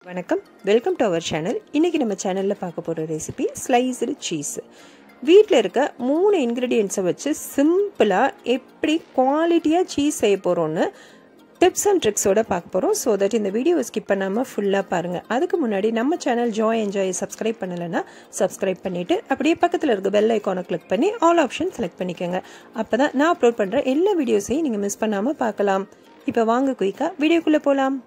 வணக்கம் welcome to our channel இன்றைக்கி நம்ம சேனலில் பார்க்க போகிற ரெசிபி ஸ்லைஸ்டு சீஸ் வீட்டில் இருக்க மூணு இன்க்ரீடியன்ஸை வச்சு சிம்பிளாக எப்படி குவாலிட்டியாக சீஸ் செய்ய போகிறோன்னு டிப்ஸ் அண்ட் ட்ரிக்ஸோட பார்க்க போகிறோம் ஸோ தட் இந்த வீடியோவை ஸ்கிப் பண்ணாமல் ஃபுல்லாக பாருங்கள் அதுக்கு முன்னாடி நம்ம சேனல் ஜாய் என்ஜாய் சப்ஸ்கிரைப் பண்ணலைன்னா சப்ஸ்கிரைப் பண்ணிவிட்டு அப்படியே பக்கத்தில் இருக்க பெல் ஐக்கானை கிளிக் பண்ணி ஆல் ஆப்ஷன் செலக்ட் பண்ணிக்கோங்க அப்போ தான் நான் அப்லோட் பண்ணுற எல்லா வீடியோஸையும் நீங்கள் மிஸ் பண்ணாமல் பார்க்கலாம் இப்போ வாங்க குயிக்காக வீடியோக்குள்ளே போகலாம்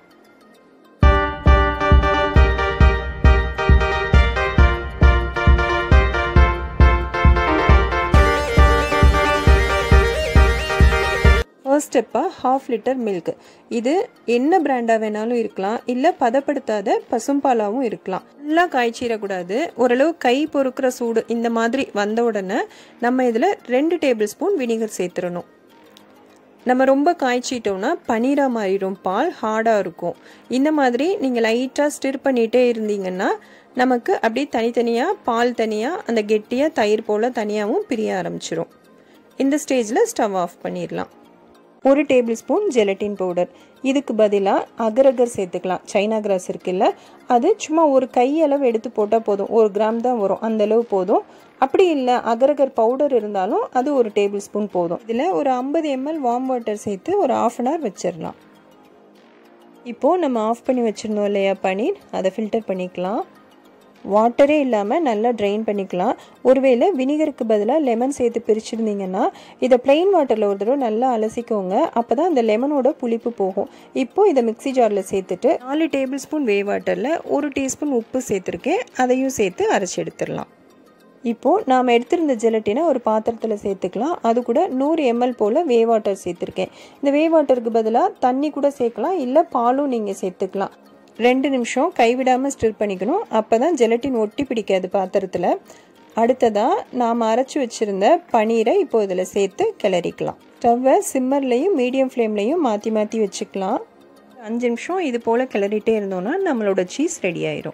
ஃபர்ஸ்ட் ஸ்டெப்பாக ஹாஃப் லிட்டர் மில்க் இது என்ன பிராண்டாக வேணாலும் இருக்கலாம் இல்லை பதப்படுத்தாத பசும்பாலாகவும் இருக்கலாம் நல்லா காய்ச்சிடக்கூடாது ஓரளவு கை பொறுக்கிற சூடு இந்த மாதிரி வந்த உடனே நம்ம இதில் ரெண்டு டேபிள் ஸ்பூன் வினிகர் சேர்த்துடணும் நம்ம ரொம்ப காய்ச்சிட்டோம்னா பனீராக மாறிடும் பால் ஹார்டாக இருக்கும் இந்த மாதிரி நீங்கள் லைட்டாக ஸ்டிர் பண்ணிகிட்டே இருந்தீங்கன்னா நமக்கு அப்படியே தனித்தனியாக பால் தனியாக அந்த கெட்டியாக தயிர் போல் தனியாகவும் பிரிய ஆரம்பிச்சிரும் இந்த ஸ்டேஜில் ஸ்டவ் ஆஃப் பண்ணிடலாம் ஒரு டேபிள் ஸ்பூன் ஜெலட்டின் பவுடர் இதுக்கு பதிலாக அகரகர் சேர்த்துக்கலாம் சைனா கிராஸ் இருக்குல்ல அது சும்மா ஒரு கையளவு எடுத்து போட்டால் போதும் ஒரு கிராம் தான் வரும் அந்தளவு போதும் அப்படி இல்லை அகரகர் பவுடர் இருந்தாலும் அது ஒரு டேபிள் ஸ்பூன் போதும் இதில் ஒரு ஐம்பது எம்எல் வார்ம் வாட்டர் சேர்த்து ஒரு ஆஃப் அன் ஹவர் வச்சிடலாம் இப்போது நம்ம ஆஃப் பண்ணி வச்சிருந்தோம் இல்லையா பன்னீர் அதை ஃபில்டர் பண்ணிக்கலாம் வாட்டரே இல்லாமல் நல்லா ட்ரைன் பண்ணிக்கலாம் ஒருவேளை வினிகருக்கு பதிலாக லெமன் சேர்த்து பிரிச்சிருந்தீங்கன்னா இதை பிளெயின் வாட்டரில் ஒரு தடவை நல்லா அலசிக்கோங்க அப்போ தான் அந்த லெமனோட புளிப்பு போகும் இப்போது இதை மிக்சி ஜாரில் சேர்த்துட்டு நாலு டேபிள் ஸ்பூன் வே வாட்டரில் ஒரு டீஸ்பூன் உப்பு சேர்த்துருக்கேன் அதையும் சேர்த்து அரைச்சி எடுத்துடலாம் இப்போது நாம் எடுத்திருந்த ஜெலட்டினை ஒரு பாத்திரத்தில் சேர்த்துக்கலாம் அது கூட நூறு எம்எல் போல் வே வாட்டர் சேர்த்துருக்கேன் இந்த வே வாட்டருக்கு பதிலாக தண்ணி கூட சேர்க்கலாம் இல்லை பாலும் நீங்கள் சேர்த்துக்கலாம் ரெண்டு நிமிஷம் கைவிடாமல் ஸ்டிர் பண்ணிக்கணும் அப்போ தான் ஜெலட்டின் ஒட்டி பிடிக்காது பாத்திரத்தில் அடுத்ததாக நாம் அரைச்சி வச்சுருந்த பனீரை இப்போ இதில் சேர்த்து கிளறிக்கலாம் ஸ்டவ்வை சிம்மர்லேயும் மீடியம் ஃப்ளேம்லேயும் மாற்றி மாற்றி வச்சுக்கலாம் அஞ்சு நிமிஷம் இது போல் கிளறிட்டே இருந்தோன்னா நம்மளோட சீஸ் ரெடி ஆயிரும்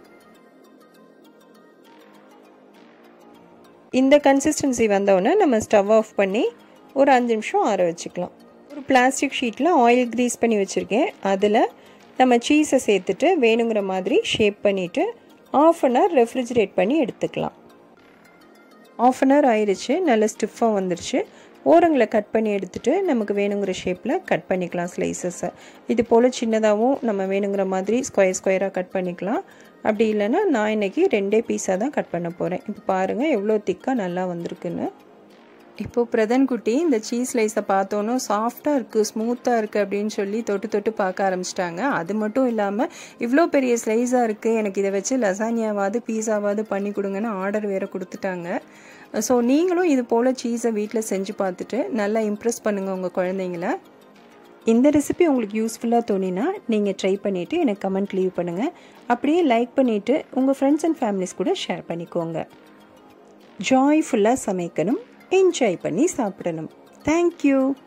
இந்த கன்சிஸ்டன்சி வந்தோடனே நம்ம ஸ்டவ் ஆஃப் பண்ணி ஒரு அஞ்சு நிமிஷம் ஆற வச்சுக்கலாம் ஒரு பிளாஸ்டிக் ஷீட்டில் ஆயில் க்ரீஸ் பண்ணி வச்சுருக்கேன் அதில் நம்ம சீஸை சேர்த்துட்டு வேணுங்கிற மாதிரி ஷேப் பண்ணிவிட்டு ஆஃப் அன் ஹவர் ரெஃப்ரிஜிரேட் பண்ணி எடுத்துக்கலாம் ஆஃப் அன் ஹவர் ஆயிடுச்சு நல்ல ஸ்டிஃபாக வந்துருச்சு ஓரங்களை கட் பண்ணி எடுத்துகிட்டு நமக்கு வேணுங்கிற ஷேப்பில் கட் பண்ணிக்கலாம் ஸ்லைசஸை இது போல் சின்னதாகவும் நம்ம வேணுங்கிற மாதிரி ஸ்கொயர் ஸ்கொயராக கட் பண்ணிக்கலாம் அப்படி இல்லைன்னா நான் இன்றைக்கி ரெண்டே பீஸாக தான் கட் பண்ண போகிறேன் இப்போ பாருங்கள் எவ்வளோ திக்காக நல்லா வந்திருக்குன்னு இப்போது பிரதன் குட்டி இந்த சீஸ் ஸ்லைஸை பார்த்தோன்னே சாஃப்டாக இருக்குது ஸ்மூத்தாக இருக்குது அப்படின்னு சொல்லி தொட்டு தொட்டு பார்க்க ஆரம்பிச்சிட்டாங்க அது மட்டும் இல்லாமல் இவ்வளோ பெரிய ஸ்லைஸாக இருக்குது எனக்கு இதை வச்சு லசானியாவாவது பீஸாவாவது பண்ணி கொடுங்கன்னு ஆர்டர் வேறு கொடுத்துட்டாங்க ஸோ நீங்களும் இது போல் சீஸை வீட்டில் செஞ்சு பார்த்துட்டு நல்லா இம்ப்ரெஸ் பண்ணுங்கள் உங்கள் குழந்தைங்கள இந்த ரெசிபி உங்களுக்கு யூஸ்ஃபுல்லாக தோணினா நீங்கள் ட்ரை பண்ணிவிட்டு எனக்கு கமெண்ட் லீவ் பண்ணுங்கள் அப்படியே லைக் பண்ணிவிட்டு உங்கள் ஃப்ரெண்ட்ஸ் அண்ட் ஃபேமிலிஸ் கூட ஷேர் பண்ணிக்கோங்க ஜாய்ஃபுல்லாக சமைக்கணும் என்ஜாய் பண்ணி சாப்பிடணும் தேங்க்யூ